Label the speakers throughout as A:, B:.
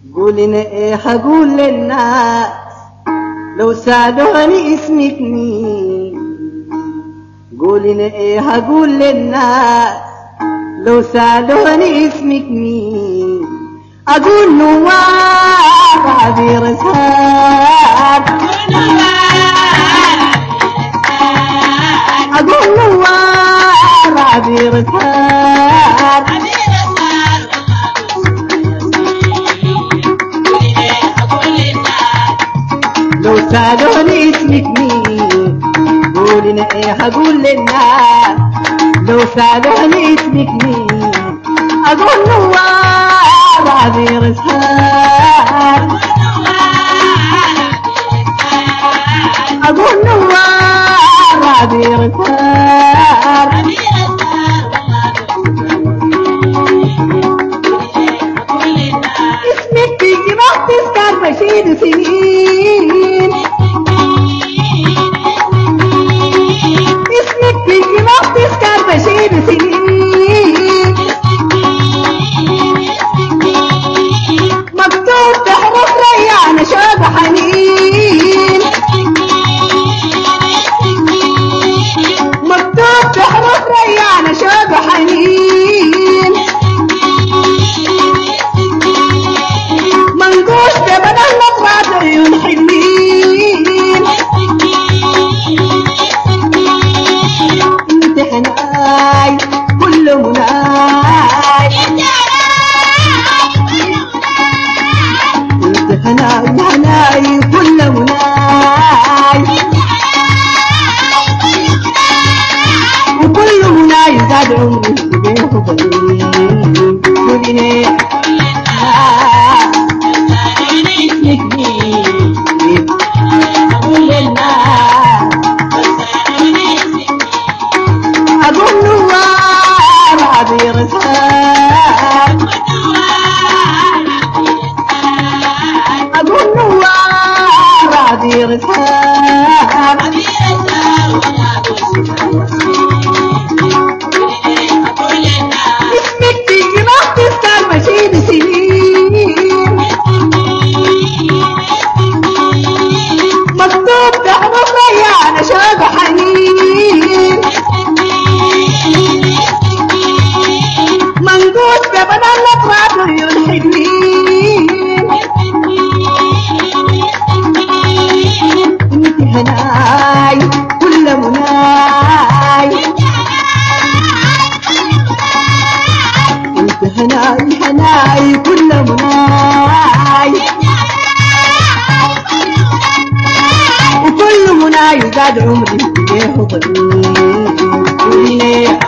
A: قولنا ايه هقول للناس لو سألوني اسمك مين قولنا ايه هقول للناس لو سألوني اسمك مين أقول نوار عبير سار أقول نوار عبير سار لو سألوني اسمك مين قولنا ايه هقول للناس لو سألوني اسمك مين أقول نوار عبير سار أقول نوار عبير سار اسمك في جماعة تذكر بشيد سنين اسمك في جماعة تذكر بشيد سنين مكتوب بحروف ريان شوق حنين مكتوب بحروف ريان شوق حنين منقوش ببدل نظرات عيون حلوين انت حناي كل مناي انت حناي حناي كل مناي وكل مناي زاد عمري بيه وبنين قولي أقول نوار عبير سار أقول نوار عبير سار اسمك في جماعة تذكر مشيد سنين مكتوب بحروف ريان شوق حنين منقوش ببنى الأطراف عيون حلوين انت هناي كل مناي انت هناي هناي كل مناي وكل مناي زاد عمري ليه ضنين وليه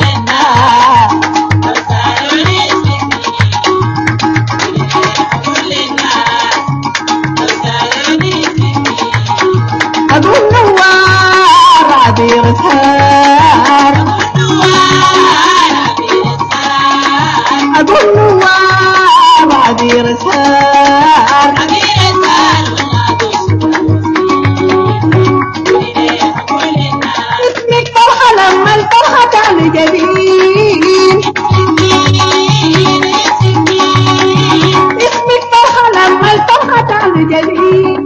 A: أقول نوار عبير سار أقول نوار عبير سار اسمك فرحة لما الفرحة كان جميل اسمك فرحة لما الفرحة كان جميل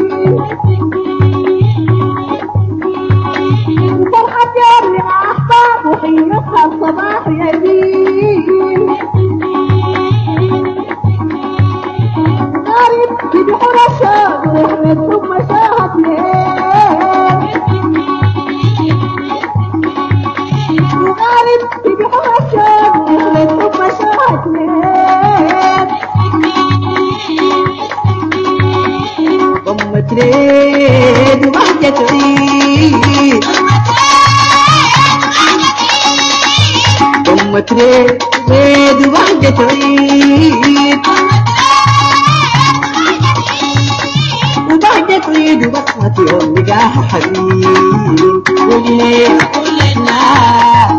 A: وفرحة يوم مع أحباب وحينتها الصباح يزيد غريب في بحور الشوق ورحمة ثم شاهد ليه وغالب في بحور الشوق ورحمة ثم شاهد ليه ضمت ريد وبهجة عيد ضمت ريد ريد وبهجة عيد وبهجة عيد وبصمة يوم لقاها حبيب وليه كلنا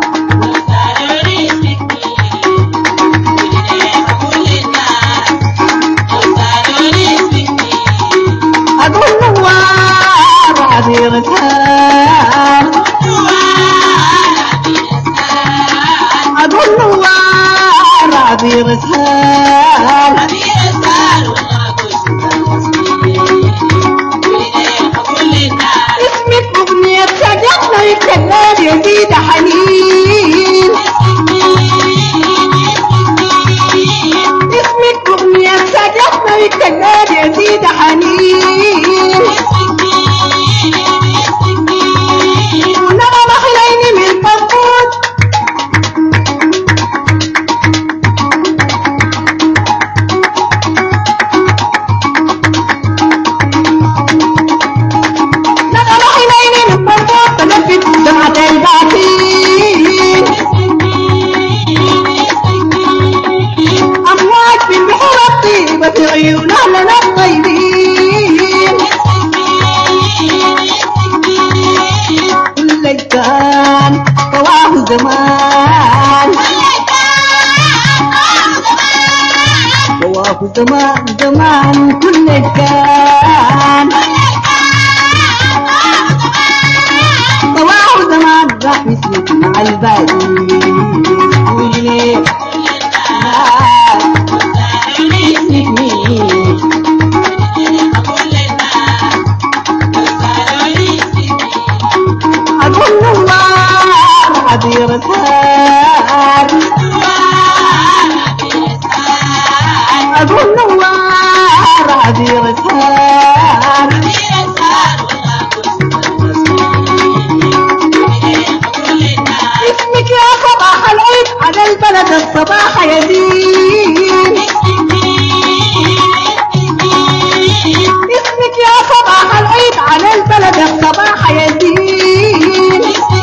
A: أقول نوار عبير سار أقول نوار عبير سار
B: عبير السار
A: ده حنين ونغم خليني من طنطوط نغم خليني من طنطوط تلفت دمعة الباكين أمواج من بحور الطيبة في عيون أهلنا الطيبين كل كان طواه زمان طواه زمان زمان كل كان طواه زمان راح يسلك مع الباقي قولي أقول الله عبير سار أقول الله عبير سار اسمك يا صباح العيد على البلد الصباح يزيد اسمك يا صباح العيد على البلد الصباح يزيد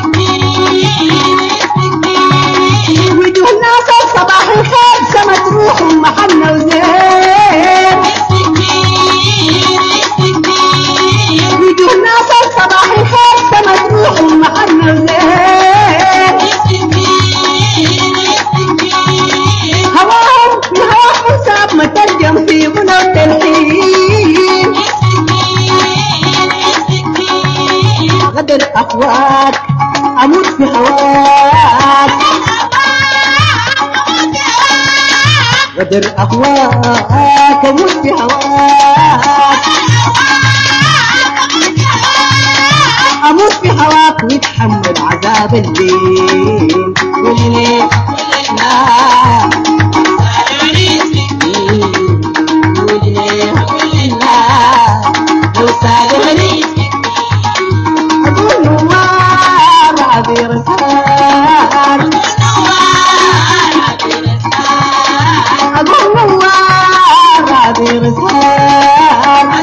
A: وجوه الناس الصباح الخير سمت روح محنة وزين وجوه الناس الصباح الخير سمت روح محنة وزين هواهم من هوا حساب مترجم في غنى التلحين غدر أخوات أموت في هواك غدر أخوات أموت في هواك أموت في هواك ويتحمل عذاب الليل والليل لا لو سالمني أقول نوار عبير سار أقول نوار عبير سار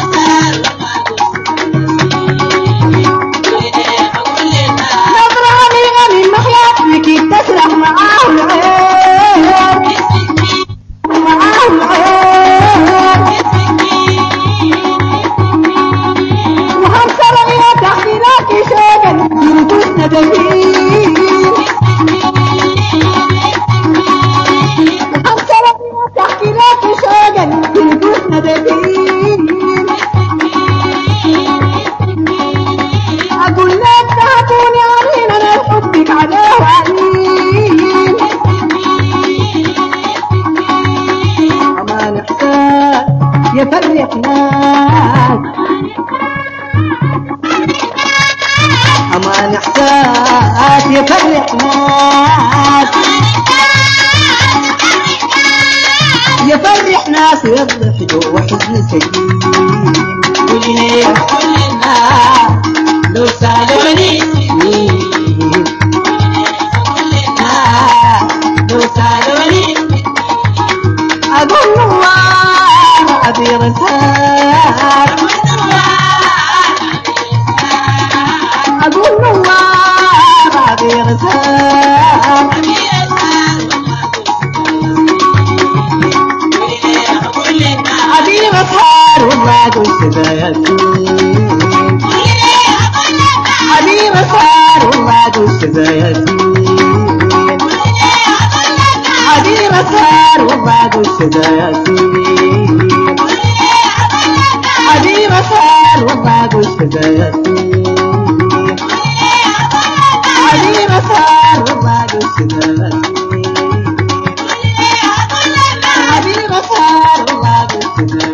A: نظرة عميقة من مخيط لكي تسرح معاه العين معاه العين وهم سلمي تحميلات شاقا يردوس ندمين وهم سلمي تحميلات شاقا يردوس ندمين أقول لك تهكوني علينا أنا حبك عليه وعليم أمان إحساس يفرح ناس أمان إحساس يفرح ناس يفرح ناس ويضح جوا حزن سكين قولي الناس لو سالمني لو سالمني أقول نوار عبير سار أقول نوار عبير سار عبير سار والله قلت بيكون حبيب صار والله قلت بيكون حبيب صار والله قلت بيكون حبيب صار والله قلت بيكون حبيب صار والله قلت بيكون حبيب صار والله قلت بيكون